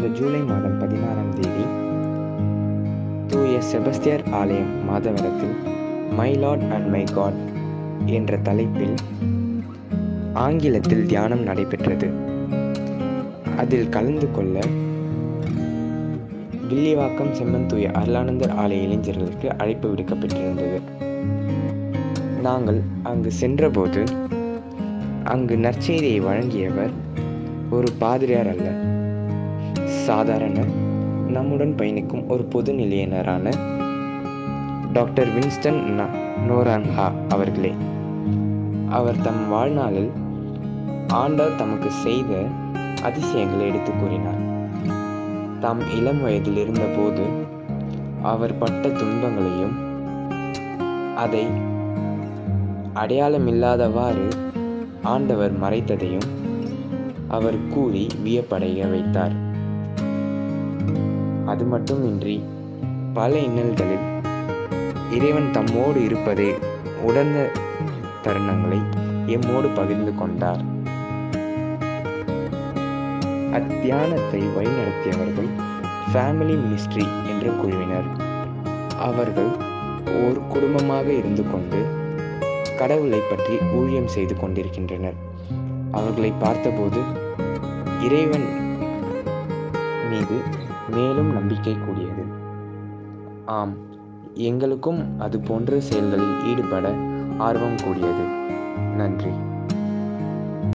கடந்த ஜூலை மாதம் பதினாறாம் தேதி தூய செபஸ்தியர் ஆலயம் மாதவரத்தில் my lord and my God என்ற தலைப்பில் ஆங்கிலத்தில் தியானம் நடைபெற்றது அதில் கலந்து கொள்ள வில்லிவாக்கம் செம்மன் தூய அருளானந்தர் ஆலய இளைஞர்களுக்கு அழைப்பு விடுக்கப்பட்டிருந்தது நாங்கள் அங்கு சென்றபோது அங்கு நற்செய்தியை வழங்கியவர் ஒரு பாதிரியார் அல்ல சாதாரண நம்முடன் பயணிக்கும் ஒரு பொது நிலையினரான டாக்டர் வின்ஸ்டன் நோரான்ஹா அவர்களே அவர் தம் வாழ்நாளில் ஆண்டவர் தமக்கு செய்த அதிசயங்களை எடுத்து கூறினார் தாம் இளம் வயதில் இருந்தபோது அவர் பட்ட துன்பங்களையும் அதை அடையாளமில்லாதவாறு ஆண்டவர் மறைத்ததையும் அவர் கூறி வியப்படைய வைத்தார் அது மட்டுமின்றி பல இன்னல்களில் இறைவன் தம்மோடு இருப்பதை உணர்ந்த தருணங்களை எம்மோடு பகிர்ந்து கொண்டார் அத்தியானத்தை வழிநடத்தியவர்கள் ஃபேமிலி மினிஸ்ட்ரி என்ற குழுவினர் அவர்கள் ஒரு குடும்பமாக இருந்து கொண்டு கடவுளை பற்றி ஊழியம் செய்து கொண்டிருக்கின்றனர் அவர்களை பார்த்தபோது இறைவன் மீது மேலும் நம்பிக்கை கூடியது ஆம் எங்களுக்கும் அது போன்ற செயல்களில் ஈடுபட ஆர்வம் கூடியது நன்றி